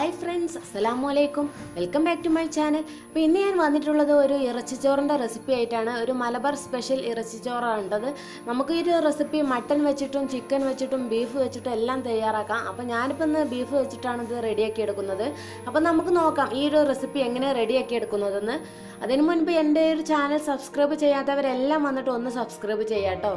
hi friends അസ്സലാമു അലൈക്കും welcome back to my channel അപ്പോൾ ഇന്ന് ഞാൻ വന്നിട്ടുള്ളത് ഒരു ഇറച്ചിച്ചോറിൻ്റെ റെസിപ്പി ആയിട്ടാണ് ഒരു മലബാർ സ്പെഷ്യൽ ഇറച്ചിച്ചോറാണ് ഉള്ളത് നമുക്ക് ഈ ഒരു റെസിപ്പി മട്ടൺ വെച്ചിട്ടും ചിക്കൻ വെച്ചിട്ടും ബീഫ് വെച്ചിട്ടും എല്ലാം തയ്യാറാക്കാം അപ്പോൾ ഞാനിപ്പോൾ ഇന്ന് ബീഫ് വെച്ചിട്ടാണ് ഇത് റെഡിയാക്കി എടുക്കുന്നത് അപ്പോൾ നമുക്ക് നോക്കാം ഈ ഒരു റെസിപ്പി എങ്ങനെ റെഡിയാക്കി എടുക്കുന്നതെന്ന് അതിനു മുൻപ് എൻ്റെ ഒരു ചാനൽ സബ്സ്ക്രൈബ് ചെയ്യാത്തവരെല്ലാം വന്നിട്ട് ഒന്ന് സബ്സ്ക്രൈബ് ചെയ്യാം കേട്ടോ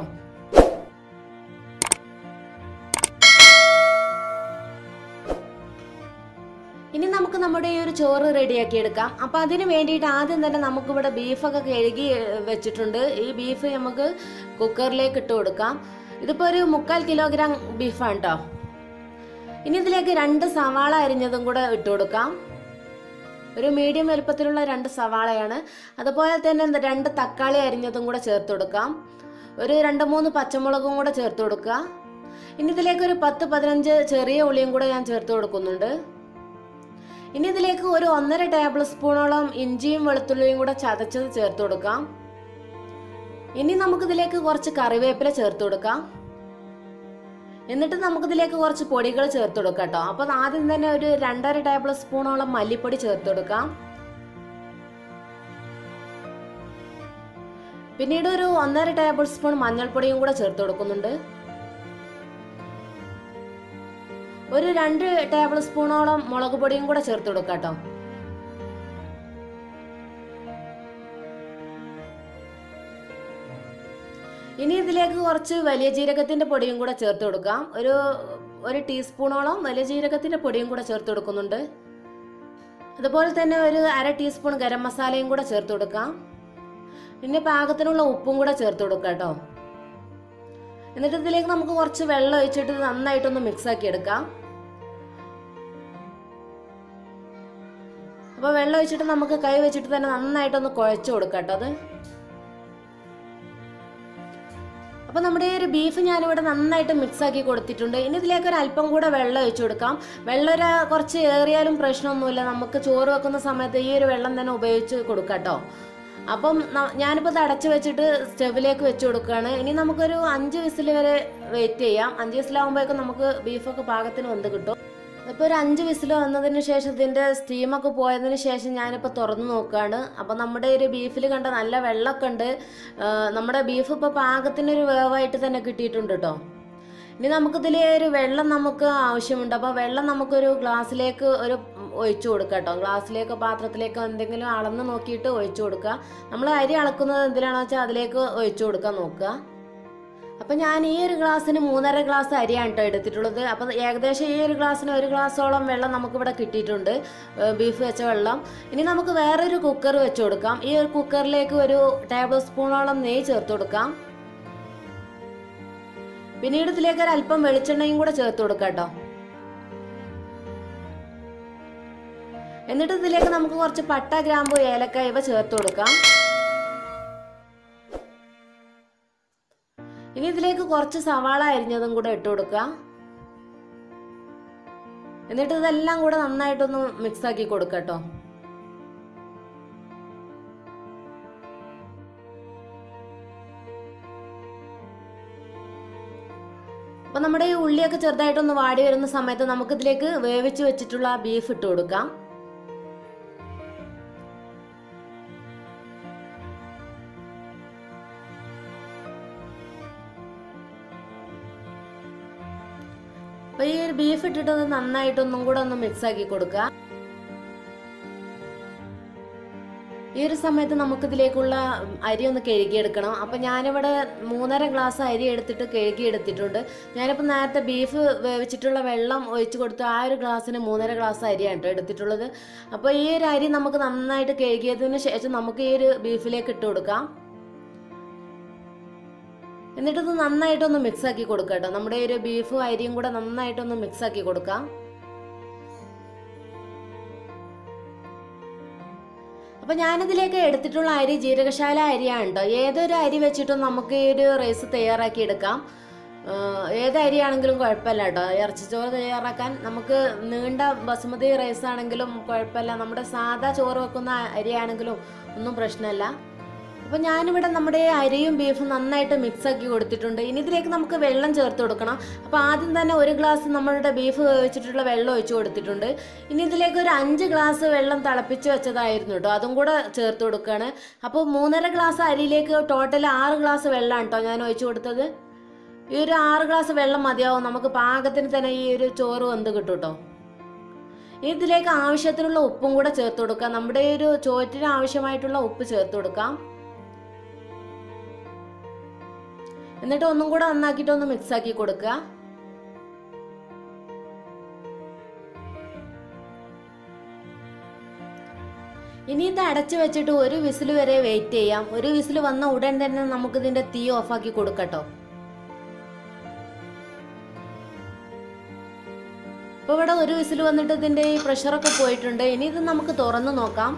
ഇനി നമുക്ക് നമ്മുടെ ഈ ഒരു ചോറ് റെഡിയാക്കി എടുക്കാം അപ്പം അതിന് വേണ്ടിയിട്ട് ആദ്യം തന്നെ നമുക്കിവിടെ ബീഫൊക്കെ കഴുകി ഏഹ്, വെച്ചിട്ടുണ്ട് ഈ ബീഫ് നമുക്ക് കുക്കറിലേക്ക് ഇട്ട് കൊടുക്കാം ഇതിപ്പോൾ ഒരു മുക്കാൽ കിലോഗ്രാം ബീഫാണ് കേട്ടോ ഇനി ഇതിലേക്ക് രണ്ട് സവാള അരിഞ്ഞതും കൂടെ ഇട്ട് കൊടുക്കാം ഒരു മീഡിയം വലുപ്പത്തിലുള്ള രണ്ട് സവാളയാണ് അതുപോലെ തന്നെ രണ്ട് തക്കാളി അരിഞ്ഞതും കൂടെ ചേർത്ത് കൊടുക്കാം ഒരു രണ്ട് മൂന്ന് പച്ചമുളകും കൂടെ ചേർത്ത് കൊടുക്കുക ഇനി ഇതിലേക്ക് ഒരു പത്ത് പതിനഞ്ച് ചെറിയ ഉള്ളിയും കൂടെ ഞാൻ ചേർത്ത് കൊടുക്കുന്നുണ്ട് ഇനി ഇതിലേക്ക് ഒരു ഒന്നര ടേബിൾ സ്പൂണോളം ഇഞ്ചിയും വെളുത്തുള്ളിയും കൂടെ ചതച്ചത് ചേർത്ത് കൊടുക്കാം ഇനി നമുക്കിതിലേക്ക് കുറച്ച് കറിവേപ്പില ചേർത്ത് കൊടുക്കാം എന്നിട്ട് നമുക്കിതിലേക്ക് കുറച്ച് പൊടികൾ ചേർത്ത് കൊടുക്കാം കേട്ടോ അപ്പോൾ ആദ്യം തന്നെ ഒരു രണ്ടര ടേബിൾ സ്പൂണോളം മല്ലിപ്പൊടി ചേർത്ത് കൊടുക്കാം പിന്നീട് ഒരു ഒന്നര ടേബിൾ സ്പൂൺ മഞ്ഞൾപ്പൊടിയും കൂടെ ചേർത്ത് കൊടുക്കുന്നുണ്ട് ഒരു രണ്ട് ടേബിൾ സ്പൂണോളം മുളക് പൊടിയും കൂടെ ചേർത്ത് കൊടുക്കാം കേട്ടോ ഇനി ഇതിലേക്ക് കുറച്ച് വലിയ ജീരകത്തിന്റെ പൊടിയും കൂടെ ചേർത്ത് കൊടുക്കാം ഒരു ഒരു ടീസ്പൂണോളം വലിയ ജീരകത്തിന്റെ പൊടിയും കൂടെ ചേർത്ത് കൊടുക്കുന്നുണ്ട് അതുപോലെ തന്നെ ഒരു അര ടീസ്പൂൺ ഗരം മസാലയും കൂടെ ചേർത്ത് കൊടുക്കാം പിന്നെ പാകത്തിനുള്ള ഉപ്പും കൂടെ ചേർത്ത് കൊടുക്കാം കേട്ടോ എന്നിട്ട് ഇതിലേക്ക് നമുക്ക് കുറച്ച് വെള്ളം ഒഴിച്ചിട്ട് ഇത് നന്നായിട്ടൊന്ന് മിക്സ് ആക്കി എടുക്കാം അപ്പോൾ വെള്ളം ഒഴിച്ചിട്ട് നമുക്ക് കൈ വെച്ചിട്ട് തന്നെ നന്നായിട്ടൊന്ന് കുഴച്ച് കൊടുക്കാം കേട്ടോ അത് അപ്പോൾ നമ്മുടെ ഈ ഒരു ബീഫ് ഞാനിവിടെ നന്നായിട്ട് മിക്സ് ആക്കി കൊടുത്തിട്ടുണ്ട് ഇനി ഇതിലേക്ക് ഒരു അല്പം കൂടെ വെള്ളം ഒഴിച്ചു കൊടുക്കാം വെള്ളം ഒരു കുറച്ച് ഏറിയാലും പ്രശ്നമൊന്നുമില്ല നമുക്ക് ചോറ് വെക്കുന്ന സമയത്ത് ഈ ഒരു വെള്ളം തന്നെ ഉപയോഗിച്ച് കൊടുക്കാം കേട്ടോ അപ്പം ന- ഞാനിപ്പോൾ ഇത് അടച്ചു വെച്ചിട്ട് സ്റ്റവിലേക്ക് വെച്ച് കൊടുക്കുകയാണ് ഇനി നമുക്കൊരു അഞ്ച് വിസിൽ വരെ വെയിറ്റ് ചെയ്യാം അഞ്ച് വിസിലാകുമ്പോഴേക്കും നമുക്ക് ബീഫൊക്കെ പാകത്തിന് വന്ന് കിട്ടും ഇപ്പോൾ ഒരു അഞ്ച് വിസിൽ വന്നതിന് ശേഷം ഇതിൻ്റെ സ്റ്റീമൊക്കെ പോയതിന് ശേഷം ഞാനിപ്പോൾ തുറന്ന് നോക്കുകയാണ് അപ്പോൾ നമ്മുടെ ഒരു ബീഫിൽ കണ്ട നല്ല വെള്ളമൊക്കെ ഉണ്ട് ആ, നമ്മുടെ ബീഫ് ഇപ്പോൾ പാകത്തിനൊരു വേവായിട്ട് തന്നെ കിട്ടിയിട്ടുണ്ട് കേട്ടോ ഇനി നമുക്കിതിൽ ഒരു വെള്ളം നമുക്ക് ആവശ്യമുണ്ട് അപ്പോൾ വെള്ളം നമുക്കൊരു ഗ്ലാസ്സിലേക്ക് ഒരു ഒഴിച്ചു കൊടുക്കുക കേട്ടോ ഗ്ലാസ്സിലേക്കോ പാത്രത്തിലേക്കോ എന്തെങ്കിലും അളന്ന് നോക്കിയിട്ട് ഒഴിച്ചു കൊടുക്കുക നമ്മൾ അരി അളക്കുന്നത് എന്തിനാണെന്ന് വെച്ചാൽ അതിലേക്ക് ഒഴിച്ചു കൊടുക്കാൻ നോക്കുക അപ്പം ഞാൻ ഈ ഒരു ഗ്ലാസ്സിന് മൂന്നര ഗ്ലാസ് അരിയാണ് കേട്ടോ എടുത്തിട്ടുള്ളത് അപ്പം ഏകദേശം ഈ ഒരു ഗ്ലാസ്സിന് ഒരു ഗ്ലാസ്സോളം വെള്ളം നമുക്കിവിടെ കിട്ടിയിട്ടുണ്ട് ഏഹ് ബീഫ് വെച്ച വെള്ളം ഇനി നമുക്ക് വേറൊരു കുക്കർ വെച്ച് കൊടുക്കാം ഈ ഒരു കുക്കറിലേക്ക് ഒരു ടേബിൾ സ്പൂണോളം നെയ്യ് ചേർത്ത് കൊടുക്കാം പിന്നീട് ഇതിലേക്ക് ഒരു അല്പം വെളിച്ചെണ്ണയും കൂടെ ചേർത്ത് കൊടുക്കാം കേട്ടോ എന്നിട്ട് ഇതിലേക്ക് നമുക്ക് കുറച്ച് പട്ട ഗ്രാമ്പു ഏലക്ക ഇവ ചേർത്ത് കൊടുക്കാം ഇനി ഇതിലേക്ക് കുറച്ച് സവാള അരിഞ്ഞതും കൂടെ ഇട്ട് കൊടുക്കുക എന്നിട്ട് ഇതെല്ലാം കൂടെ നന്നായിട്ടൊന്ന് മിക്സ് ആക്കി കൊടുക്കുക കേട്ടോ അപ്പൊ നമ്മുടെ ഈ ഉള്ളിയൊക്കെ ചെറുതായിട്ടൊന്ന് വാടി വരുന്ന സമയത്ത് നമുക്കിതിലേക്ക് വേവിച്ച് വെച്ചിട്ടുള്ള ആ ബീഫ് ഇട്ട് കൊടുക്കാം അപ്പൊ ഈ ഒരു ബീഫ് ഇട്ടിട്ട് ഒന്ന് നന്നായിട്ടൊന്നും കൂടെ ഒന്ന് മിക്സ് ആക്കി കൊടുക്കുക ഈ ഒരു സമയത്ത് നമുക്കിതിലേക്കുള്ള അരി ഒന്ന് കഴുകിയെടുക്കണം അപ്പം ഞാനിവിടെ മൂന്നര ഗ്ലാസ് അരി എടുത്തിട്ട് കഴുകി എടുത്തിട്ടുണ്ട് ഞാനിപ്പോൾ നേരത്തെ ബീഫ് വേവിച്ചിട്ടുള്ള വെള്ളം ഒഴിച്ച് കൊടുത്ത് ആ ഒരു ഗ്ലാസ്സിന് മൂന്നര ഗ്ലാസ് അരിയാണ് കേട്ടോ എടുത്തിട്ടുള്ളത് അപ്പോൾ ഈ ഒരു അരി നമുക്ക് നന്നായിട്ട് കഴുകിയതിന് ശേഷം നമുക്ക് ഈ ഒരു ബീഫിലേക്ക് ഇട്ട് കൊടുക്കാം എന്നിട്ടിത് നന്നായിട്ടൊന്ന് മിക്സ് ആക്കി കൊടുക്കാം കേട്ടോ നമ്മുടെ ഈ ഒരു ബീഫും അരിയും കൂടെ നന്നായിട്ടൊന്ന് മിക്സ് ആക്കി കൊടുക്കാം അപ്പൊ ഞാനിതിലേക്ക് എടുത്തിട്ടുള്ള അരി ജീരകശാല അരിയാണ് കേട്ടോ ഏതൊരു അരി വെച്ചിട്ടും നമുക്ക് ഈ ഒരു റൈസ് തയ്യാറാക്കി എടുക്കാം ആഹ് ഏത് അരിയാണെങ്കിലും കുഴപ്പമില്ല കേട്ടോ ഇറച്ചിച്ചോറ് തയ്യാറാക്കാൻ നമുക്ക് നീണ്ട ബസുമതി റൈസ് ആണെങ്കിലും കുഴപ്പമില്ല നമ്മുടെ സാധാ ചോറ് വെക്കുന്ന അരിയാണെങ്കിലും ഒന്നും പ്രശ്നമല്ല അപ്പോൾ ഞാനിവിടെ നമ്മുടെ അരിയും ബീഫും നന്നായിട്ട് മിക്സ് ആക്കി കൊടുത്തിട്ടുണ്ട് ഇനി ഇതിലേക്ക് നമുക്ക് വെള്ളം ചേർത്ത് കൊടുക്കണം അപ്പോൾ ആദ്യം തന്നെ ഒരു ഗ്ലാസ് നമ്മളുടെ ബീഫ് വേവിച്ചിട്ടുള്ള വെള്ളം ഒഴിച്ച് കൊടുത്തിട്ടുണ്ട് ഇനി ഇതിലേക്ക് ഒരു അഞ്ച് ഗ്ലാസ് വെള്ളം തിളപ്പിച്ച് വെച്ചതായിരുന്നു കേട്ടോ അതും കൂടെ ചേർത്ത് കൊടുക്കുകയാണ് അപ്പോൾ മൂന്നര ഗ്ലാസ് അരിയിലേക്ക് ടോട്ടൽ ആറ് ഗ്ലാസ് വെള്ളമാണ് കേട്ടോ ഞാൻ ഒഴിച്ച് കൊടുത്തത് ഈ ഒരു ആറ് ഗ്ലാസ് വെള്ളം മതിയാവും നമുക്ക് പാകത്തിന് തന്നെ ഈ ഒരു ചോറ് വെന്ത് കിട്ടും കേട്ടോ ഇനി ഇതിലേക്ക് ആവശ്യത്തിനുള്ള ഉപ്പും കൂടെ ചേർത്ത് കൊടുക്കാം നമ്മുടെ ഈ ഒരു ചോറ്റിന് ആവശ്യമായിട്ടുള്ള ഉപ്പ് ചേർത്ത് കൊടുക്കാം എന്നിട്ട് ഒന്നും കൂടെ നന്നാക്കിയിട്ട് ഒന്ന് മിക്സ് ആക്കി കൊടുക്കുക ഇനി ഇത് അടച്ചു വെച്ചിട്ട് ഒരു വിസിൽ വരെ വെയിറ്റ് ചെയ്യാം ഒരു വിസിൽ വന്ന ഉടൻ തന്നെ നമുക്ക് ഇതിന്റെ തീ ഓഫാക്കി കൊടുക്കട്ടോ ഇപ്പൊ ഇവിടെ ഒരു വിസിൽ വന്നിട്ട് ഇതിന്റെ ഈ പ്രഷറൊക്കെ പോയിട്ടുണ്ട് ഇനി ഇത് നമുക്ക് തുറന്നു നോക്കാം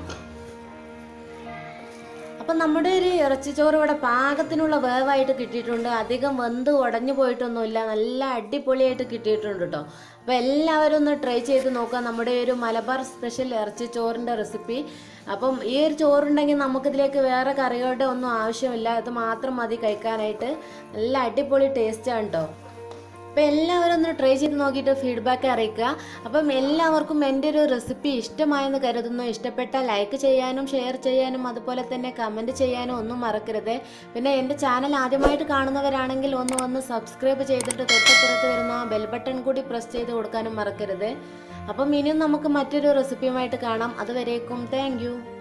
അപ്പം നമ്മുടെ ഒരു ഇറച്ചിച്ചോറ് ഇവിടെ പാകത്തിനുള്ള വേവായിട്ട് കിട്ടിയിട്ടുണ്ട് അധികം വെന്ത് ഉടഞ്ഞു പോയിട്ടൊന്നുമില്ല നല്ല അടിപൊളിയായിട്ട് കിട്ടിയിട്ടുണ്ട് കേട്ടോ അപ്പോൾ എല്ലാവരും ഒന്ന് ട്രൈ ചെയ്ത് നോക്കാം നമ്മുടെ ഒരു മലബാർ സ്പെഷ്യൽ ഇറച്ചിച്ചോറിൻ്റെ റെസിപ്പി അപ്പം ഈ ഒരു ചോറുണ്ടെങ്കിൽ നമുക്കിതിലേക്ക് വേറെ കറികളുടെ ഒന്നും ആവശ്യമില്ല ഇത് മാത്രം മതി കഴിക്കാനായിട്ട് നല്ല അടിപൊളി ടേസ്റ്റാണ് കേട്ടോ അപ്പോൾ എല്ലാവരും ഒന്ന് ട്രൈ ചെയ്ത് നോക്കിയിട്ട് ഫീഡ്ബാക്ക് അറിയിക്കുക അപ്പം എല്ലാവർക്കും എൻ്റെ ഒരു റെസിപ്പി ഇഷ്ടമായെന്ന് കരുതുന്നു ഇഷ്ടപ്പെട്ടാൽ ലൈക്ക് ചെയ്യാനും ഷെയർ ചെയ്യാനും അതുപോലെ തന്നെ കമൻറ്റ് ചെയ്യാനും ഒന്നും മറക്കരുത് പിന്നെ എൻ്റെ ചാനൽ ആദ്യമായിട്ട് കാണുന്നവരാണെങ്കിൽ ഒന്ന് വന്ന് സബ്സ്ക്രൈബ് ചെയ്തിട്ട് തൊട്ടപ്പുറത്ത് വരുന്ന ബെൽ ബട്ടൺ കൂടി പ്രസ് ചെയ്ത് കൊടുക്കാനും മറക്കരുത് അപ്പം ഇനിയും നമുക്ക് മറ്റൊരു റെസിപ്പിയുമായിട്ട് കാണാം അതുവരേക്കും താങ്ക്